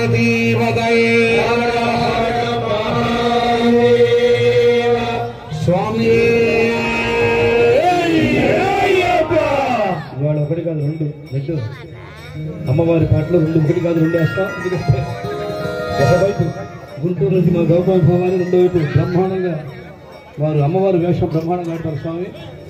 పార్వతీవదయే స్వామి ఇవాళ ఒకటి కాదు రెండు రెండు అమ్మవారి పాటలు రెండు ఒకటి కాదు రెండు వేస్తాం ఎందుకంటే ఒకవైపు గుంటూరు నుంచి మా గౌరవ భవాని రెండో వైపు బ్రహ్మాండంగా వారు అమ్మవారి వేషం బ్రహ్మాండంగా ఆడతారు స్వామి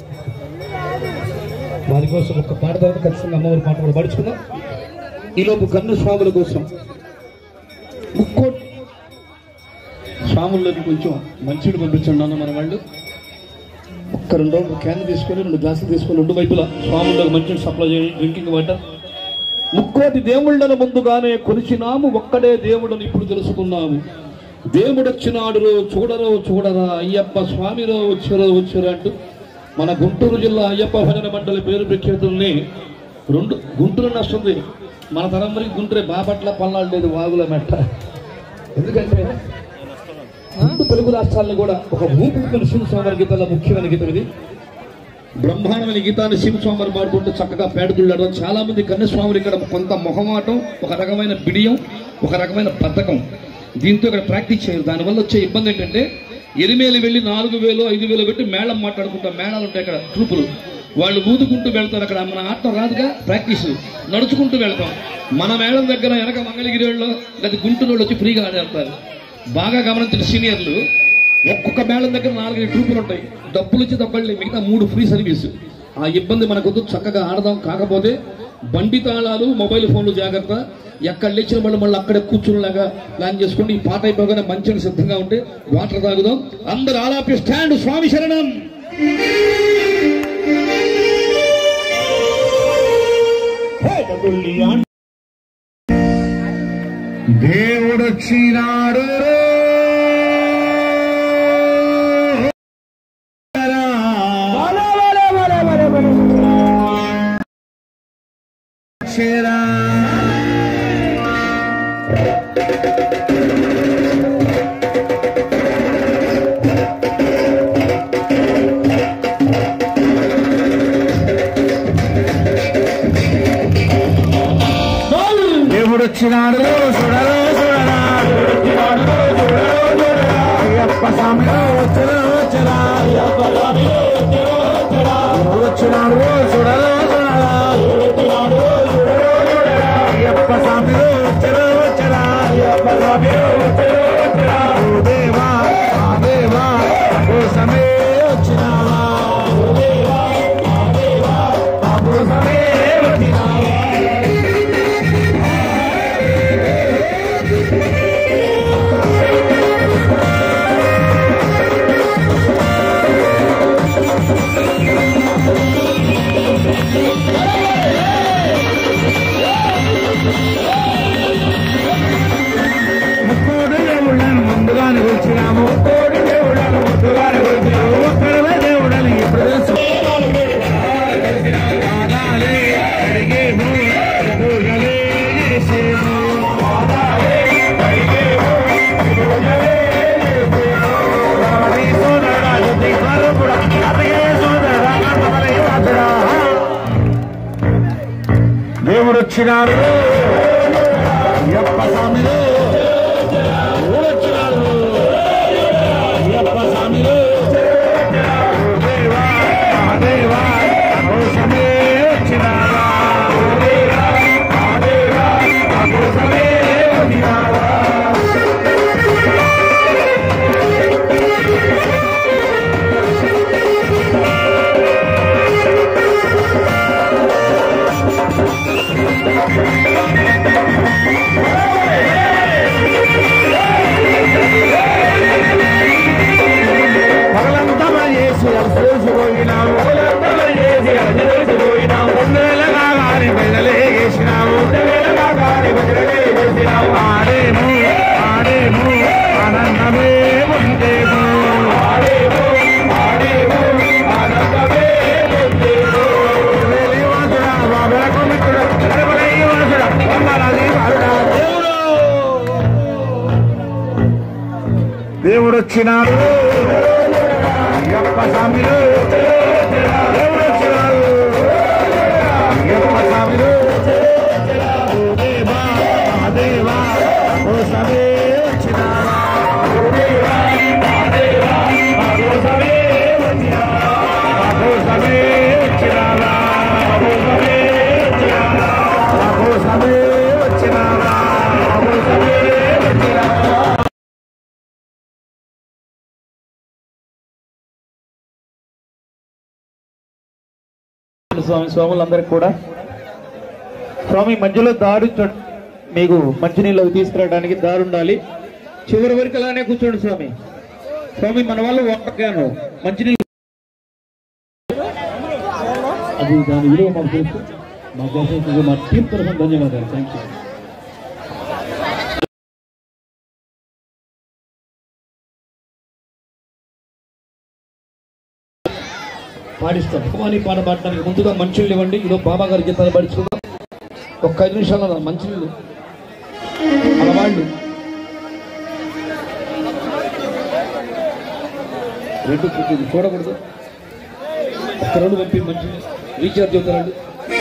వారి కోసం ఒక పాట తర్వాత ఖచ్చితంగా అమ్మవారి పాట కూడా పడుచుకుందాం ఈలోపు కన్ను స్వాముల కోసం ముక్కోటి స్వాముల్లోకి కొంచెం మంచిని పంపించండి అన్న మన వాళ్ళు ఒక్క రెండు రోజులు క్యాన్ తీసుకొని రెండు గ్లాసులు తీసుకొని రెండు వైపులా స్వాములకు మంచి సప్లై చేయండి డ్రింకింగ్ వాటర్ ముక్కోటి దేవుళ్ళను ముందుగానే కొలిచినాము ఒక్కడే దేవుడని ఇప్పుడు తెలుసుకున్నాము దేవుడొచ్చినాడు చూడరో చూడరా అయ్యప్ప స్వామిలో వచ్చారో వచ్చారో అంటూ మన గుంటూరు జిల్లా అయ్యప్ప భజన మండలి పేరు ప్రఖ్యాతుల్ని రెండు గుంటూరు వస్తుంది మన తరం వరకు గుంటూరే బాపట్ల పల్నాడు లేదు వాగుల మెట్ట ఎందుకంటే రెండు తెలుగు రాష్ట్రాలను కూడా ఒక ఊపిరి శివస్వామి గీతాల ముఖ్యమైన గీతం ఇది బ్రహ్మాండమైన గీతాన్ని శివస్వామి పాడుతుంటే చక్కగా పేడదుళ్ళడం చాలా మంది కన్యస్వాములు ఇక్కడ కొంత మొహమాటం ఒక రకమైన బిడియం ఒక రకమైన బద్ధకం దీంతో ఇక్కడ ప్రాక్టీస్ చేయరు దానివల్ల వచ్చే ఇబ్బంది ఏంటంటే ఎరిమేలి వెళ్ళి నాలుగు వేలు ఐదు వేలు పెట్టి మేళం మాట్లాడుకుంటాం మేళాలు ఉంటాయి ఇక్కడ ట్రూపులు వాళ్ళు ఊదుకుంటూ వెళ్తారు అక్కడ మన ఆట రాదుగా ప్రాక్టీస్ నడుచుకుంటూ వెళ్తాం మన మేళం దగ్గర వెనక మంగళగిరి వాళ్ళు లేదా గుంటూరు వాళ్ళు వచ్చి ఫ్రీగా ఆడేస్తారు బాగా గమనించిన సీనియర్లు ఒక్కొక్క మేళం దగ్గర నాలుగైదు ట్రూపులు ఉంటాయి డబ్బులు ఇచ్చి తప్పండి మిగతా మూడు ఫ్రీ సర్వీస్ ఆ ఇబ్బంది మనకొద్దు చక్కగా ఆడదాం కాకపోతే బండి తాళాలు మొబైల్ ఫోన్లు జాగ్రత్త ఎక్కడ లేచిన వాళ్ళు మళ్ళీ అక్కడే కూర్చునిలాగా ప్లాన్ చేసుకోండి ఈ పాట అయిపోగానే మంచిగా సిద్ధంగా ఉంటే వాటర్ తాగుదాం అందరు ఆలాపి స్టాండ్ స్వామి శరణం దేవుడొచ్చినాడు చేరా దేవుడొచ్చినాడు చూడరా చూడరా అయ్యప్ప స్వామి వచ్చరా వచ్చరా దేవుడొచ్చినాడు చూడరా చూడరా అయ్యప్ప స్వామి వచ్చరా వచ్చరా అయ్యప్ప స్వామి ఓ దేవా ఆ దేవా కోసమే వచ్చినావా ఓ దేవా ఆ దేవా ఆ కోసమే వచ్చినావా ముక్కోడు దేవుళ్ళను ముందుగానే వచ్చినాము ముక్కోడు దేవుళ్ళను ముందుగానే వచ్చినాము ఒక్కడవే దేవుడని ఇప్పుడు తెలుసు పాదాలే కడిగేము, పూజలే చేసేము. పాదాలే కడిగేము, పూజలే చేసేము. రామని సోదరా, యుద్ధి స్వరూపుడా, అతగే సోదరా, అతమలై మాతరా. దేవుడు వచ్చినాడు అయ్యప్ప స్వామిలో వచ్చినాడు అయ్యప్ప స్వామిలో దేవా మహాదేవా కోసమే వచ్చినావా దేవా మహాదేవా కోసమే వచ్చినావా పగలంతా చేసి అలసిపోయినాము పగలంతా చేసి అలసిపోయినాము రెండేళ్ళ కాగానే పిల్లలే చేసినాము రెండేళ్ళ కాగానే పిల్లలే చేసినాము ఆడేము ఆడేము ఆనందమే ఉంటేము ఆడేము ఆడేము ఆనందమే ఉంటేము వెలివాసుడా బాబలకు మిత్రుడు తిరుమలయ్యవాసుడా వందనాది వారుడా దేవుడు దేవుడు వచ్చినాడు అయ్యప్ప స్వామిలు దేవుడు వచ్చినాడు అయ్యప్ప స్వామిలు దేవా మహాదేవా కూర్చోండి స్వామి స్వాములందరికీ కూడా స్వామి మధ్యలో దారి చో- మీకు మంచినీళ్ళు అవి తీసుకురావడానికి దారి ఉండాలి చివరి వరకు అలానే కూర్చోండి స్వామి స్వామి మన వాళ్ళు వంటకాను మంచినీళ్ళు అది దాని విలువ మాకు తెలుసు మా కోసం మా టీం తరఫున ధన్యవాదాలు థ్యాంక్ యూ పాడిస్తాం భగవాని పాట పాడడానికి ముందుగా మంచినీళ్ళు ఇవ్వండి ఈలో బాబా గారి గీతాలు పాడించుకుందాం ఒక్క ఐదు నిమిషాలు మంచినీళ్ళు మన వాళ్ళు రెండు ఇది చూడకూడదు ఒక్క రెండు పంపి మంచి రీఛార్జ్ అవుతారండి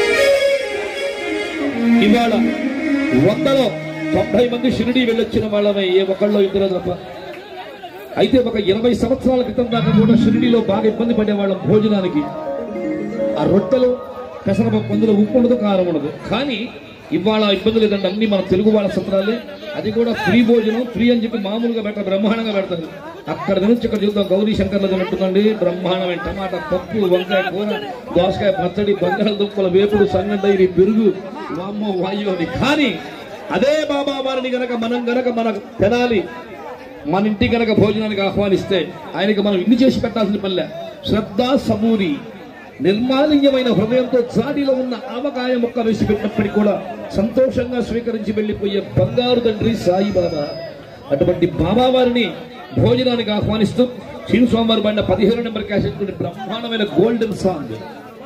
ఇవాళ వందలో తొంభై మంది షిరిడి వెళ్ళొచ్చిన వాళ్ళమే ఏ ఒక్కళ్ళో ఇద్దరు తప్ప అయితే ఒక ఇరవై సంవత్సరాల క్రితం దాకా కూడా షిరిడిలో బాగా ఇబ్బంది పడేవాళ్ళం భోజనానికి ఆ రొట్టెలు పెసరపప్పు అందులో ఉప్పు ఉండదు కారం ఉండదు కానీ ఇవాళ ఇబ్బంది లేదండి అన్ని మన తెలుగు వాళ్ళ సత్రాలే అది కూడా ఫ్రీ భోజనం ఫ్రీ అని చెప్పి మామూలుగా పెట్ట బ్రహ్మాండంగా పెడతారు అక్కడ నుంచి ఇక్కడ చూద్దాం గౌరీ శంకర్లో తిన్నట్టుందండి బ్రహ్మాండమైన టమాటా పప్పు వంకాయ కూర దోసకాయ పచ్చడి బంగాళదుంపల వేపుడు సంగడైరి పెరుగు వామ్మో వాయు అని కానీ అదే బాబా వారిని గనక మనం గనక మన తెనాలి మన ఇంటి గనక భోజనానికి ఆహ్వానిస్తే ఆయనకి మనం ఇన్ని చేసి పెట్టాల్సిన పల్లె శ్రద్ధ సమూరి నిర్మాలిన్యమైన హృదయంతో జాడిలో ఉన్న ఆవకాయ మొక్క వేసి పెట్టినప్పటికీ కూడా సంతోషంగా స్వీకరించి వెళ్లిపోయే బంగారు తండ్రి సాయిబాబా అటువంటి బాబా వారిని భోజనానికి ఆహ్వానిస్తూ శ్రీను స్వామివారి పడిన పదిహేను నెంబర్ క్యాసెట్ నుండి బ్రహ్మాండమైన గోల్డెన్ సాంగ్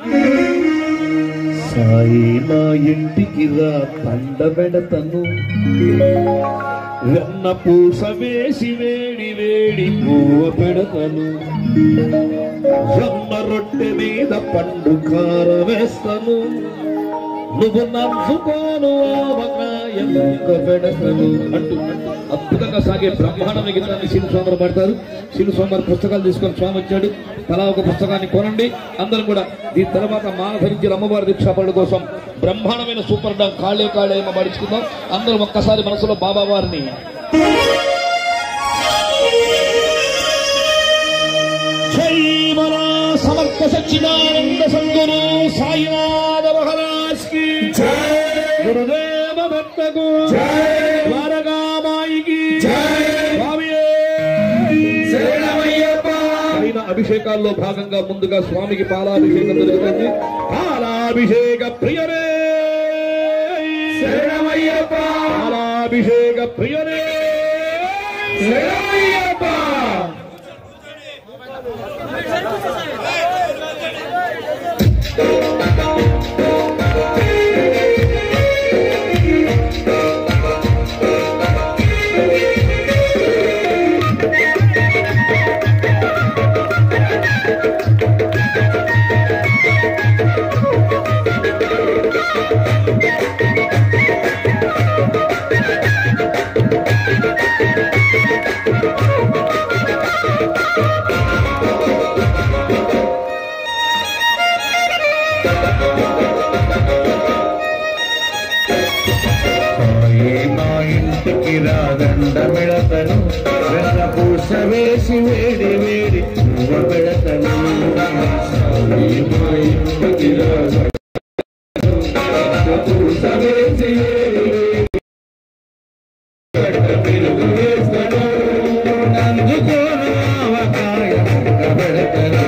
సాయి మా ఇంటికి రా పండ పెడతను వెన్న పూస వేసి వేడి వేడి పువ్వ పెడతను జొన్న రొట్టె మీద పండు కార వేస్తాను నువ్వు నవ్వుకోను ఆవకాయ ముక్క పెడతను అంటూ అద్భుతంగా సాగే బ్రహ్మాండమైన గీతాన్ని శిలు స్వామి పడతారు శిలు స్వామి పుస్తకాలు తీసుకొని స్వామి వచ్చాడు తలా ఒక పుస్తకాన్ని కొనండి అందరూ కూడా దీని తర్వాత మాల ధరించిన అమ్మవారి దీక్షా పనుల కోసం బ్రహ్మాండమైన సూపర్ డాన్ కాళ్ళే కాళ్ళే పడించుకుందాం అందరూ ఒక్కసారి మనసులో బాబా వారిని జై మన సమర్థ సచ్చిదానంద సంగురు సాయినాథ మహారాజ్ కి గురుదేవ భక్తకు ద్వారకామాయికి స్వామియే అయిన అభిషేకాల్లో భాగంగా ముందుగా స్వామికి పాలాభిషేకం జరుగుతుంది పాలాభిషేక ప్రియరే పాలాభిషేక ప్రియరే మా ఇంటికి రాదండ పెడతను వెన్న పూస వేసి వేడి వేడి పువ్వ పెడతను సాయి మా ఇంటికి రాదండ పూస వేసి వేడి వేడి గడ్డ పెరుగు వేస్తను నందుకోను ఆవకాయ ముక్క పెడతను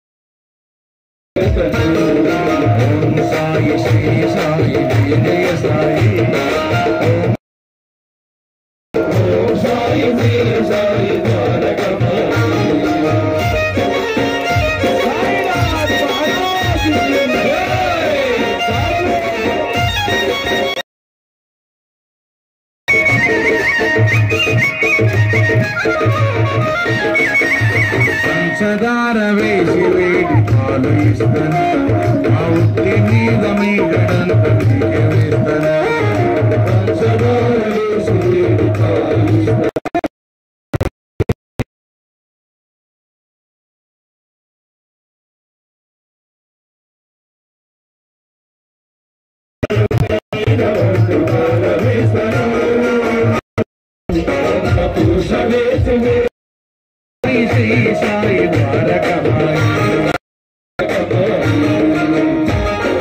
ఓం సాయి శ్రీ సాయి జయ జయ సాయి ఓం సాయి శ్రీ సాయి ద్వారకమాయి సాయినాథ్ మహారాజ్ కి జై. పంచదార వేసి వేడి పాలు ఇస్తాను ఆ ఉత్తి మీద మీగడంత వేస్తాను పంచదార వేసి వేడి పాలు ఇస్తాను శ్రీ శ్రీ సాయి ద్వారకమాయి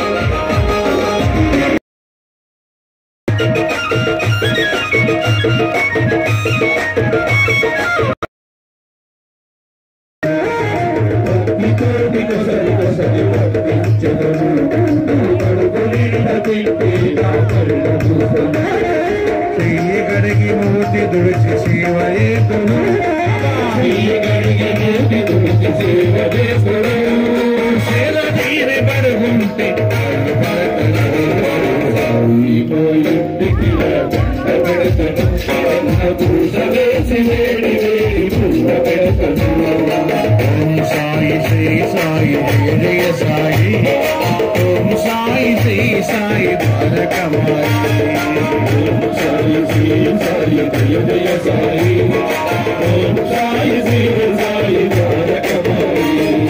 సాయి ఓం సాయి శ్రీ సాయి ద్వారకమాయి ఓం సాయి శ్రీ సాయి జయ జయ సాయి ఓం సాయి శ్రీ సాయి ద్వారకమాయి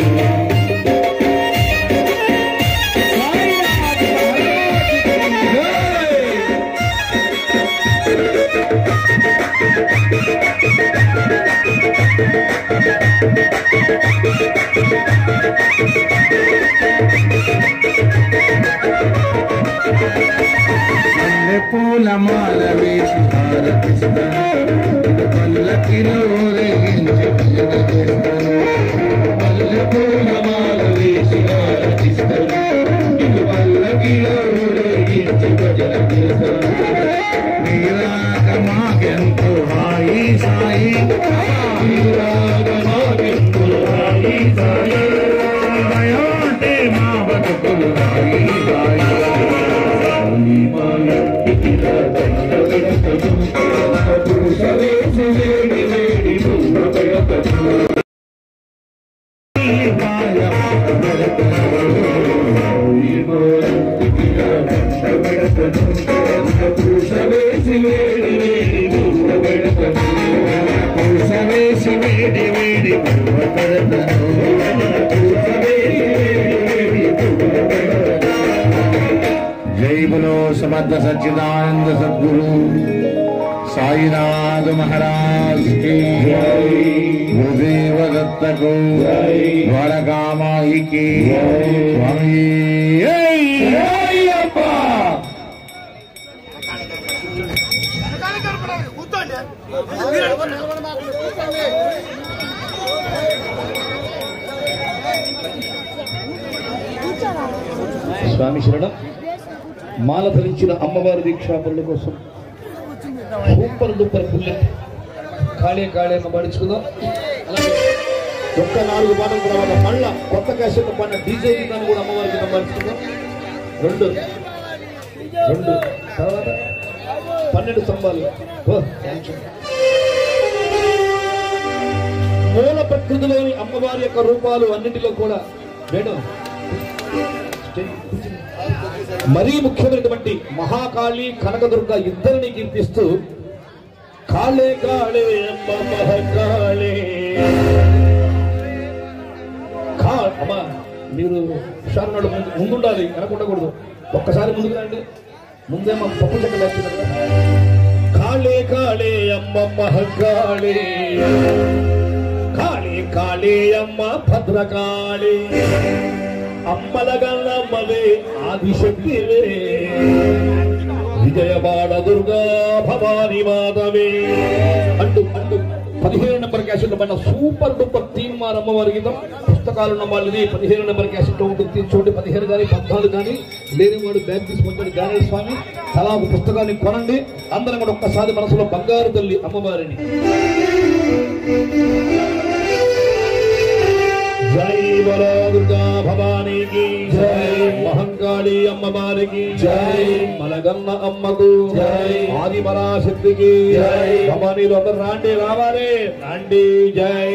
మల్లె పూల మాల వేసి హారతిస్తాను పల్లకిలో రేగించి భజన చేస్తాను మల్లె పూల మాల వేసి హారతిస్తాను ఇది పల్లకిలో రేగించి భజన చేస్తాను నీరాగ మాకెంతో హాయి సాయి నీరాగ మాకెంతో హాయి సాయి దయోటే మా బతుకులు హాయి సాయి వేడి వేడి जय बोलो समर्थ सच्चिदानंद सदगुरु साईनाथ महाराज की गुरुदेव दत्त को द्वारका माई की स्वामी जय अप्पा స్వామి శరణం మాల ధరించిన అమ్మవారి దీక్షాపరుల కోసం సూపర్ డూపర్ బుల్లెట్ కాళే కాళే పాడించుకుందాం అలాగే ఒక్క నాలుగు పాటల తర్వాత మళ్ళా కొత్త క్యాసెట్ పడిన డీజే గీతాన్ని కూడా అమ్మవారికి సంపాదించుకుందాం రెండు రెండు తర్వాత పన్నెండు స్తంభాలు ఓ, థాంక్స్. మూల ప్రకృతిలోని అమ్మవారి యొక్క రూపాలు అన్నింటిలో కూడా మేడం మరీ ముఖ్యమైనటువంటి మహాకాళి కనకదుర్గ ఇద్దరిని కీర్తిస్తూ కాళే కాళే అమ్మ మహకాళే కా అమ్మా మీరు హుషారున్నాడు ముందు ముందుండాలి వెనకుండకూడదు ఒక్కసారి ముందుకు రండి ముందేమో పప్పు చెక్క లేస్తున్నారు కదా. కాళే కాళే అమ్మ మహకాళే కాళే కాళే అమ్మ భద్రకాళే అమ్మలగల్లమ్మవే ఆదిశక్తివే విజయవాడ దుర్గా భవాని మాధవే అంటూ అంటూ పదిహేను నెంబర్ క్యాసెట్ పైన సూపర్ డూపర్ తీన్ మార్ అమ్మవారి గీతం పుస్తకాలు ఉన్న వాళ్ళది పదిహేను నెంబర్ క్యాసెట్ ఉంటుంది తీసుకోండి పదిహేను కానీ పద్నాలుగు కానీ లేని వాడు బ్యాగ్ తీసుకుంటాడు గానేశ్వర స్వామి తలా ఒక పుస్తకాన్ని కొనండి అందరం కూడా ఒక్కసారి మనసులో బంగారు తల్లి అమ్మవారిని జై బలో దుర్గా భవానీకి జై మహంకాళి అమ్మవారికి జై మలగన్న అమ్మకు జై ఆది పరాశక్తికి జై భవానీలు అందరు రాండి రావాలి రాండి జై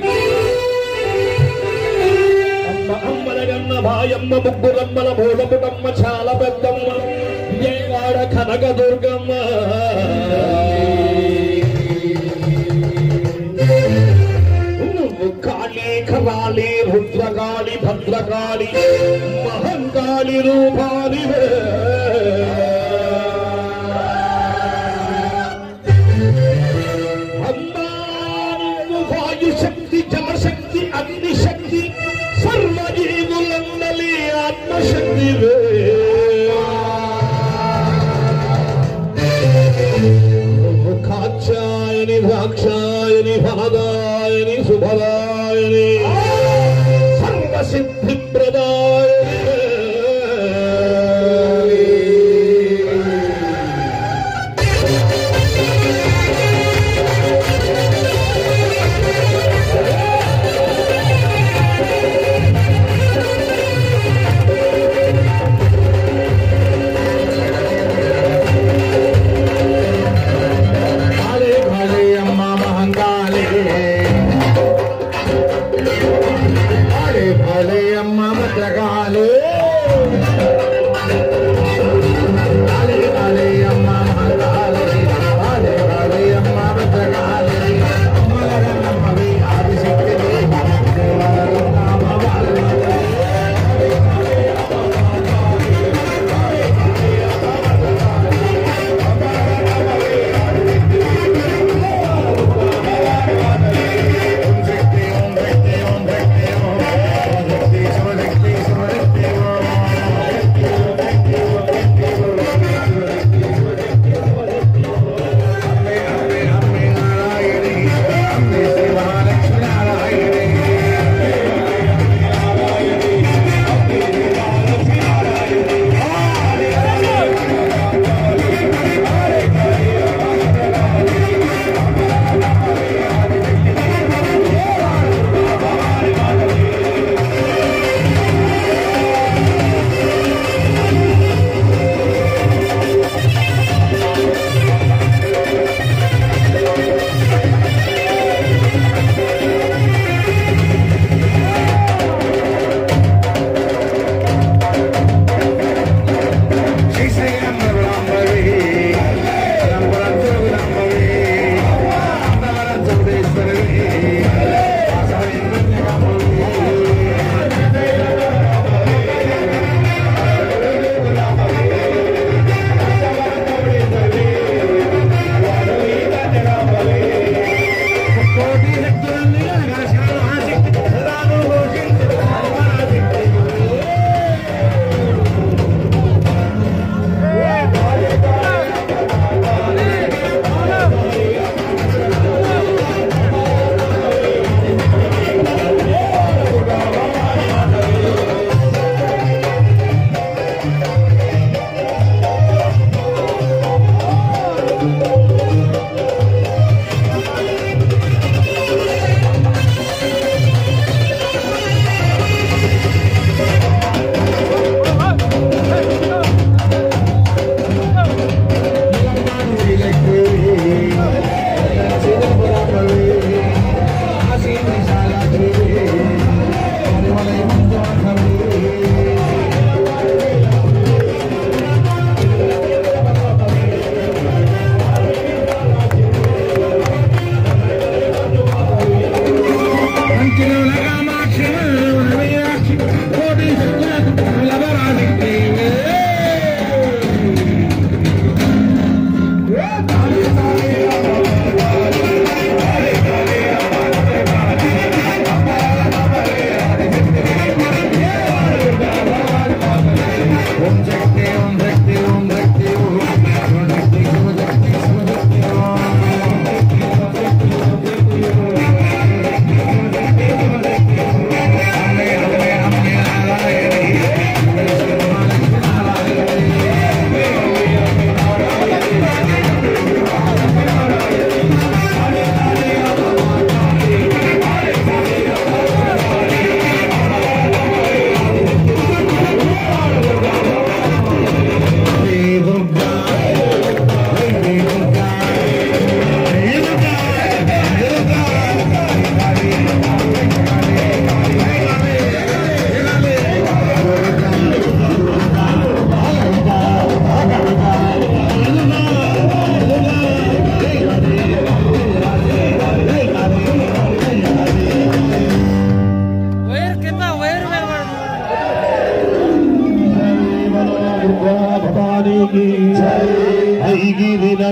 అమ్మ అమ్మలగన్న భాయమ్మ ముగ్గురమ్మల మూలపుటమ్మ చాలా పెద్దమ్మ విజయవాడ కనక దుర్గమ్మ నువ్వు కాళీ కరాళి రుద్రకాళి భద్రకాళి మహంకాళి రూపాలి వాయుశక్తి జలశక్తి అగ్నిశక్తి సర్వజీవులందలి ఆత్మశక్తి కాచాయని ద్రాక్షాయని ఫలదాయని శుభదాయని సర్వసిద్ధి కాళే కాళే అమ్మ మహంకాళే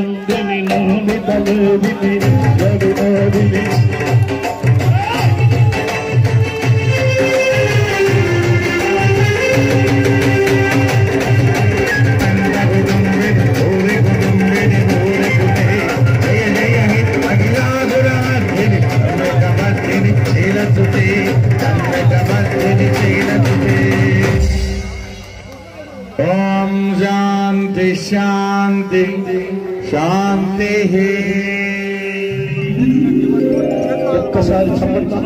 నందిని నోమిత లేవిని రవినోదిని ఓం శాంతి శాంతి శాంతి ఒక్కసారి చప్పట్లా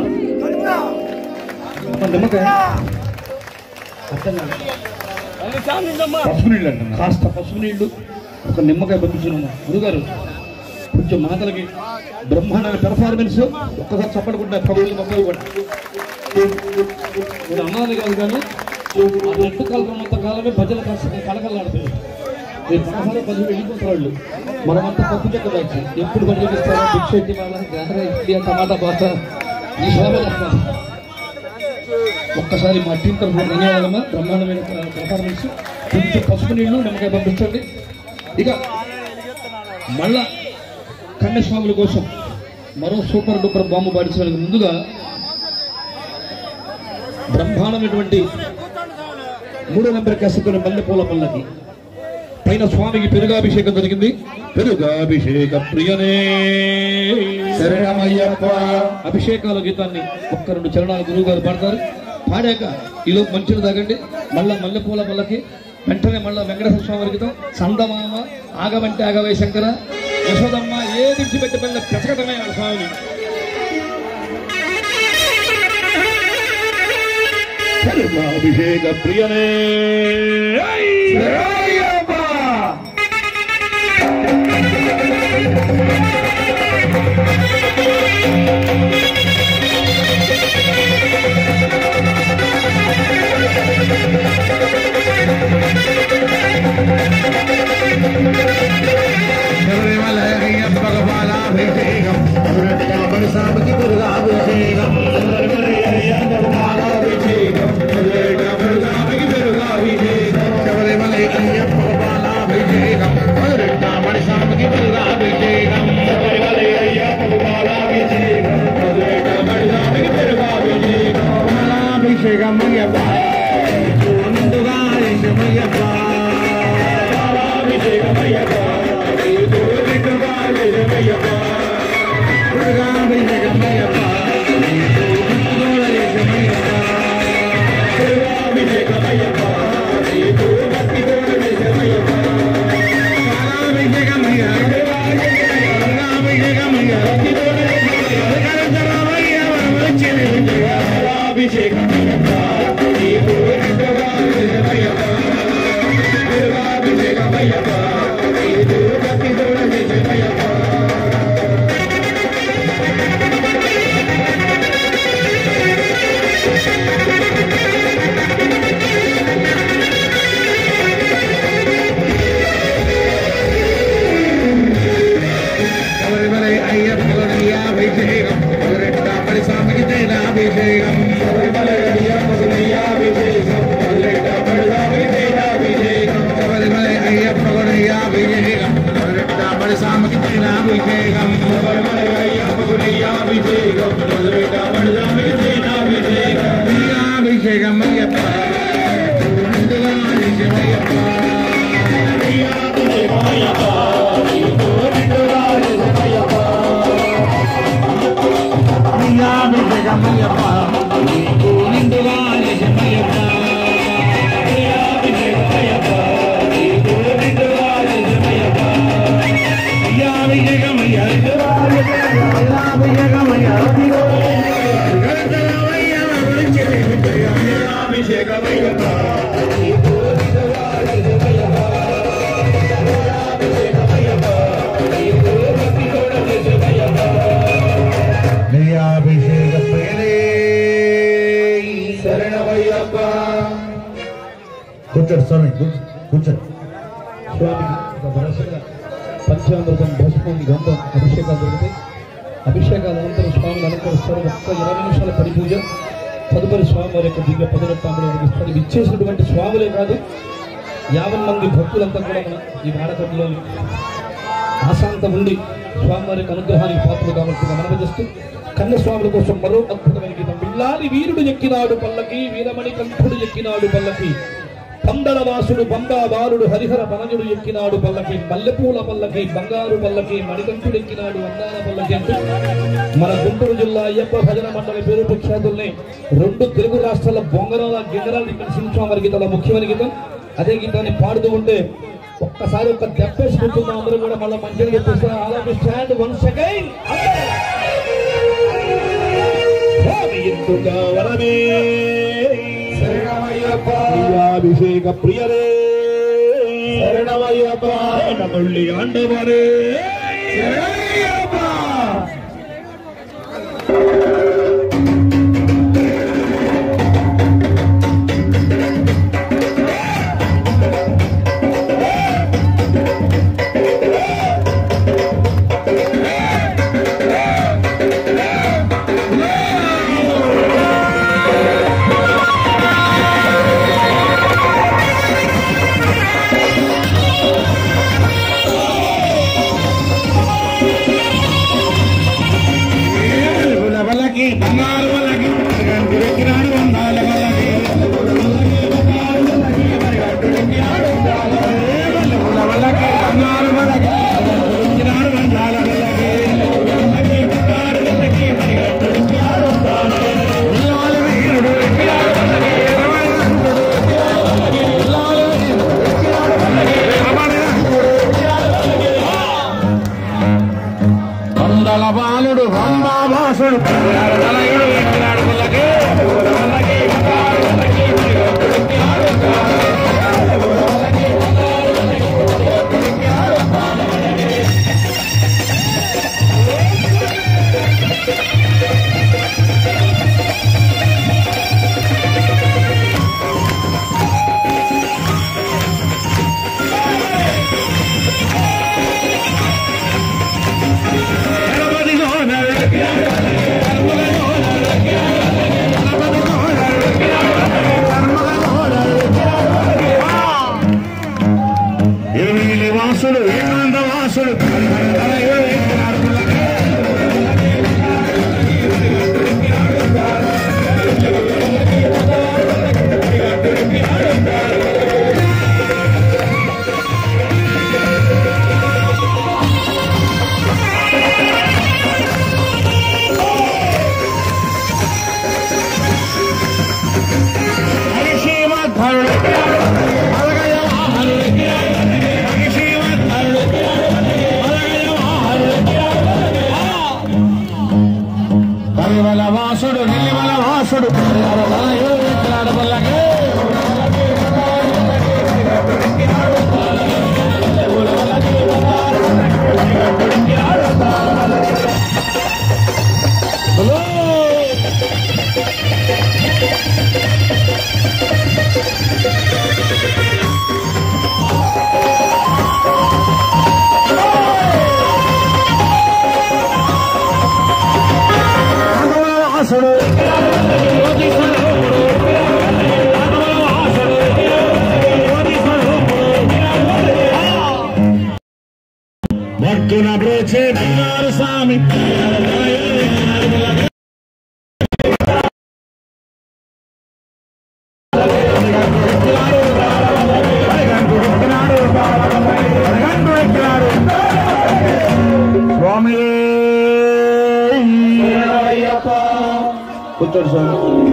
నిమ్మకాయ అర్థం కాదు. పసుపు నీళ్ళు అంటున్నా కాస్త పసుపు నీళ్లు ఒక నిమ్మకాయ పంపించున్నాము గురుగారు కొంచెం మాటలకి బ్రహ్మాండమైన పెర్ఫార్మెన్స్ ఒక్కసారి చప్పడకుండా ప్రభుత్వ మొక్కలు కూడా మీరు అమ్మాలి కాదు కానీ ఆ రెండు కాలం కాలమే భజన కాస్త కలకలాడుతుంది మీరు పదహారు పది వెళ్ళిపోతారు వాళ్ళు మనమంతా పప్పు చెక్క దాచి ఎప్పుడు పనిచేపిస్తారో భిక్షెట్టి వాళ్ళ గారె ఇడ్లీ టమాటా బాట ఈ శోభ చేస్తారు ఒక్కసారి మా టీం తరఫున ధన్యవాదాలమ్మా బ్రహ్మాండమైన పెర్ఫార్మెన్స్ కొంచెం పసుపు నీళ్లు నిమ్మకాయ పంపించండి ఇక మళ్ళా కన్యస్వాముల కోసం మరో సూపర్ డూపర్ బాంబు పాడించడానికి ముందుగా బ్రహ్మాండమైనటువంటి మూడో నెంబర్ కసుకున్న మల్లెపూల పల్లకి పైన స్వామికి పెరుగాభిషేకం జరిగింది పెరుగాభిషేక ప్రియనే శరణమయ్యప్ప అభిషేకాల గీతాన్ని ఒక్క రెండు చరణాలు గురువు గారు పాడతారు పాడాక ఈలో మంచులు తాగండి మళ్ళా మల్లెపూల పల్లకి వెంటనే మళ్ళా వెంకటేశ్వర స్వామి గీతం సందమామ ఆగమంటే ఆగవే శంకర యశోదమ్మ ఏది విడిచిపెట్టి పిల్ల పెసగటమే ఆ స్వామిని అభిషేక ప్రియనే శరణమయ్యప్ప శబరిమల అయ్యప్ప గోపాలాభిషేకం శబరిమల స్వామికి దుర్గాభిషేకం శబరిమల అయ్యప్ప గోపాలాభిషేకం శబరిమల స్వామికి దుర్గాభిషేకం అభిషేకం అయ్యప్ప ముందుగా అయ్యప్ప శబరిమల అయ్యప్ప అభిషేకం పదిరెట్టాపడి స్వామికి తైలాభిషేకం శబరిమల అయ్యప్ప అభిషేకం పదిరెట్టాపడి స్వామికి తైలాభిషేకం అభిషేకం అయ్యప్ప ముందుగా అయ్యప్ప అభిషేక శరణమయ్యప్ప కూర్చోండి స్వామి కూర్చో- కూర్చోండి స్వామికి ఒక వరుసగా పంచామృతం భస్మం గంధం అభిషేకాలు జరుగుతాయి అభిషేకాల అనంతరం స్వామిని అలంకరిస్తారు ఒక్క ఇరవై నిమిషాల పడి పూజ తదుపరి స్వామి వారి యొక్క దివ్య పదనొట్టాములు ఇస్తారు ఇచ్చేసినటువంటి స్వాములే కాదు యాభై మంది భక్తులంతా కూడా మన ఈ భారతంలోని ఆశాంతం ఉండి స్వామివారికి అనుగ్రహానికి పాత్రలు కావాల్సిందిగా మనవి చేస్తూ కన్యస్వాముల కోసం మరో అద్భుతమైన గీతం బిల్లాలి వీరుడు ఎక్కినాడు పల్లకి వీరమణి కంఠుడు ఎక్కినాడు పల్లకి పందల వాసుడు బందా బాలుడు హరిహర పనజుడు ఎక్కినాడు పల్లకి మల్లెపూల పల్లకి బంగారు పల్లకి మణికంఠుడు ఎక్కినాడు అందాల పల్లకి అంటూ మన గుంటూరు జిల్లా అయ్యప్ప భజన మండలి పేరు ప్రఖ్యాతుల్ని రెండు తెలుగు రాష్ట్రాల బొంగరాల గిన్నెరాలు ఇక్కడ సింహస్వామి గీతంలో ముఖ్యమైన గీతం అదే గీతాన్ని పాడుతూ ఉంటే ఒక్కసారి ఒక్క దెబ్బేసి కూర్చున్నాం అందరూ కూడా మళ్ళీ మంచిగా చెప్పేస్తారు all of stand one second వరమే శరణమయ్యప్ప ప్రియాభిషేక ప్రియరే శరణమయ్యప్ప నమళ్ళి ఆండవరే శరణమయ్యప్ప పుల వలకి బంగారు వలకి గంటి వెక్కినాడు వందాల వలకి పుల వలకి బంగారు వలకి వెక్కినాడు వందాల వలకి బంగారు వలకి పరిగెట్టు వెక్కినాడు వందాల వలకి. ఉల్లాల వీరుడు వెక్కినాడు వలకి, వీరమణికంఠుడు వెక్కినాడు వలకి, ఉల్లాల వీరుడు వెక్కినాడు వలకి, వీరమణికంఠుడు వెక్కినాడు వలకి. వందల బాలుడు వంబావాసుడు తలయుడు ఎక్కినాడు పుల్లకి పుల్లకి పుల్లకి ఎక్కినాడు ఎనిమిది వాసుడు ఏకాంత వాసుడు తలయుడు ఎక్కినాడు పుల్లకి హరిశీమధరుడు అలగయ వాహనుడు హరిశీమధరుడు అలగయ వాహనుడు పరిమళ వాసుడు నిలిమల వాసుడు ఎక్కినాడు పుల్లకి వాసుడు భక్తున బ్రోచే బంగారు స్వామి స్వామి కూర్చోండి స్వామి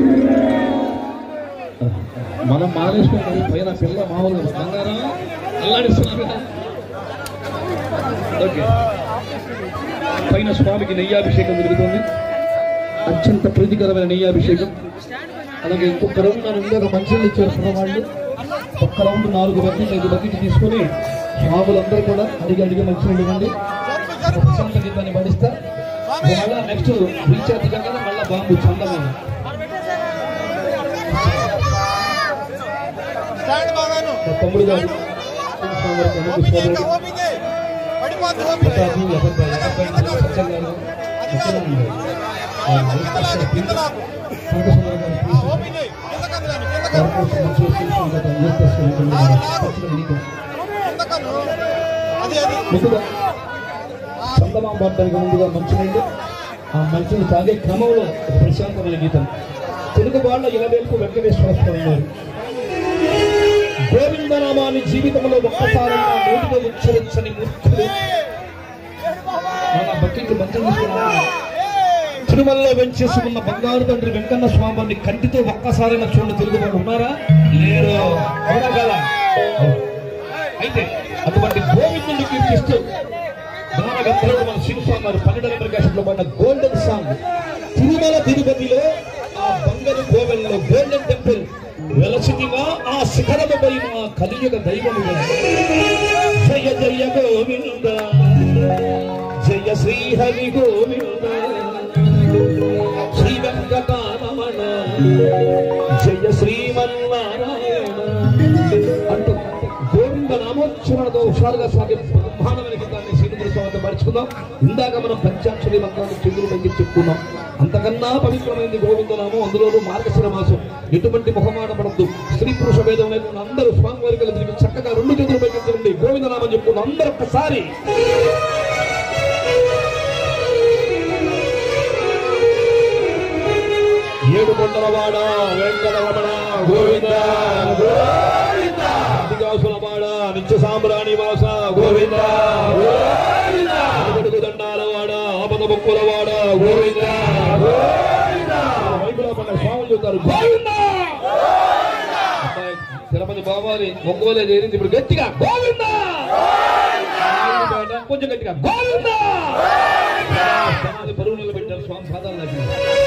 మనం మాలేసుకుని పైన పిల్ల మామూలు బంగారం అల్లాడిస్తున్నారు ఓకే పైన స్వామికి నెయ్యాభిషేకం జరుగుతుంది అత్యంత ప్రీతికరమైన నెయ్యాభిషేకం అలాగే ఇంకొక రౌండ్ నన్ను ఇంకొక మంచినీళ్ళు ఇచ్చారు వాళ్ళు ఒక్క రౌండ్ నాలుగు బకెట్ ఐదు బకెట్ తీసుకొని స్వాములందరూ కూడా అడిగి అడిగి మంచినీళ్ళు ఇవ్వండి ఒక ప్రశాంత గీతాన్ని పడిస్తా మళ్ళా నెక్స్ట్ రీఛార్జ్ కాగానే మళ్ళా బాంబు చందమామ స్టాండ్ బాగాను మా తమ్ముడు గారు స్వామి వారికి అనుగ్రహ సోదరుడు. ఓపికే పడిపోద్ది ఓపికే ప్రతాప్ అబద్ధాలు, అబద్ధాలు, సత్యం గారు, సత్యం గారు. ఆ, కిందలాగు కిందలాగు సంతోషంగా గారు, ప్లీజ్. ఓపికే కిందకన్ను దాన్ని కిందకన్ను కార్పొరేషన్ నుంచి వచ్చేసిన గత యూత్ ఫెస్టివల్ లాగు లాగు ఖర్చులు నీకు. కిందకన్ను అది అది ముందుగా చందమామ పడడానికి ముందుగా మంచినీళ్ళు ఆ మంచిని తాగే క్రమంలో ఒక ప్రశాంతమైన గీతం తెలుగు వాళ్ళ ఇలవేల్పు వెంకటేశ్వర స్వామి వారు గోవిందనామాన్ని జీవితంలో ఒక్కసారి నోటితో ఉచ్చరించని మూర్ఖులు మన బకెట్ మంచం తీసుకున్నాము తిరుమలలో వెంచేసుకున్న బంగారు తండ్రి వెంకన్న స్వామిని కంటితో ఒక్కసారైనా చూడండి తెలుగు వాళ్ళు ఉన్నారా లేరు అవునా కదా అయితే అటువంటి గోవిందుని కీర్తిస్తూ గానగంధర్వుడు మన శివస్వామి గారు పన్నెండు నెంబర్ క్యాసెట్లో పడిన గోల్డెన్ సాంగ్ తిరుమల తిరుపతిలో ఆ బంగారు గోవెల్లో గోల్డెన్ టెంపుల్ వెలసిదిగా ఆ శిఖరముపై మా కలియుగ దైవముగా జయ జయ గోవింద జయ శ్రీ హరి గోవింద శ్రీ వెంకటరమణ జయ శ్రీమన్నారాయణ అంటూ గోవింద నామోచ్చరణతో హుషారుగా సాగే బ్రహ్మాండమైన గీతాన్ని శ్రీనిధుల స్వామితో మర్చుకుందాం ఇందాక మనం పంచాక్షరి మంత్రాన్ని చంద్రుడు దగ్గర చెప్పుకున్నాం అంతకన్నా పవిత్రమైనది గోవింద నామం అందులోనూ మార్గశిర మాసం ఎటువంటి మొహమాట పడద్దు స్త్రీ పురుష భేదం లేకుండా అందరూ స్వామి వారికి తిరిగి చక్కగా రెండు చేతులు పైకి గోవింద నామం చెప్పుకున్నాం అందరూ ఒక్కసారి ఏడు కొండలవాడ వెంకటరమణ గోవింద గోవింద అతిగాసులవాడ నిత్య సాంబ్రాణి వాస గోవింద గోవింద దండాలవాడ ఆపద ముక్కులవాడ గోవింద గోవింద వైపులో పడ్డ స్వాములు చెప్తారు గోవింద అబ్బాయి, తిరుపతి బాబాని ఒంగోలే చేరింది ఇప్పుడు గట్టిగా గోవింద కొంచెం గట్టిగా గోవింద సమాధి పరువు నిలబెట్టారు స్వామి పాదాలు దగ్గర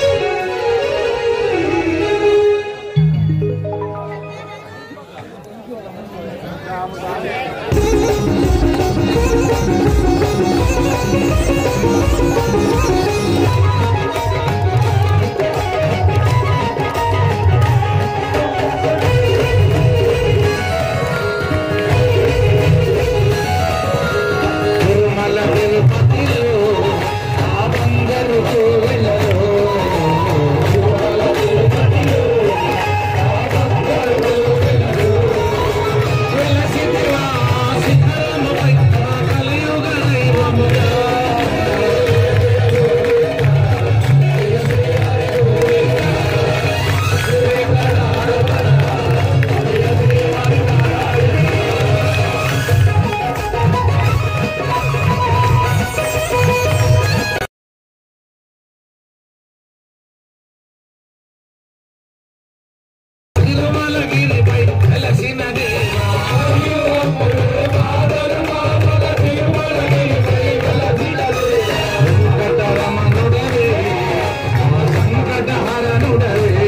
తిరుమల తిరుపతిలో ఆ బంగారు కోవెలలో తిరుమల తిరుపతిలో ఆ బంగారు కోవెలలో వెలసిదివా శిఖరముపై ఆ కలియుగ దైవముగా తిరుమలగిరిపై వెలసిన దేవా వెంకటరమణుడవే ఆ సంకటహరణుడవే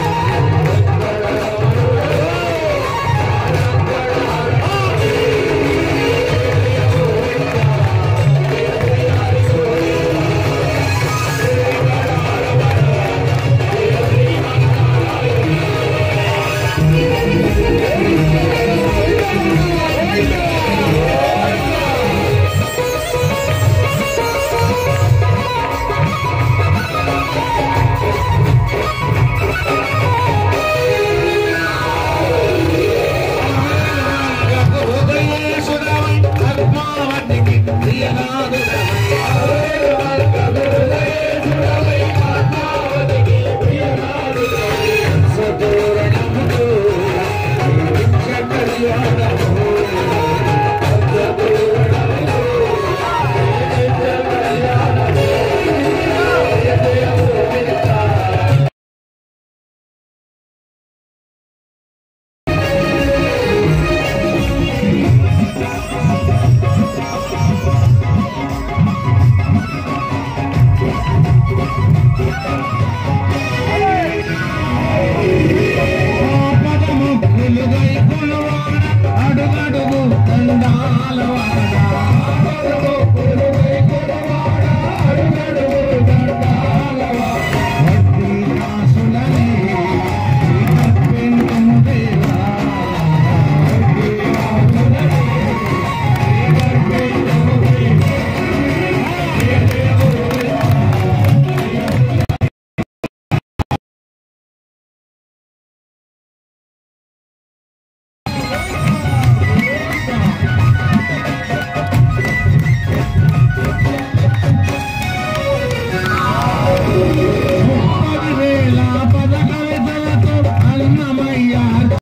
హృదయేశ్వరమై పద్మావతికి ప్రియనాథుడవై సదూరణముతో నిత్య కళ్యాణము పదము పులుగై పులవాడ అడుగడుగు దండాలవాడ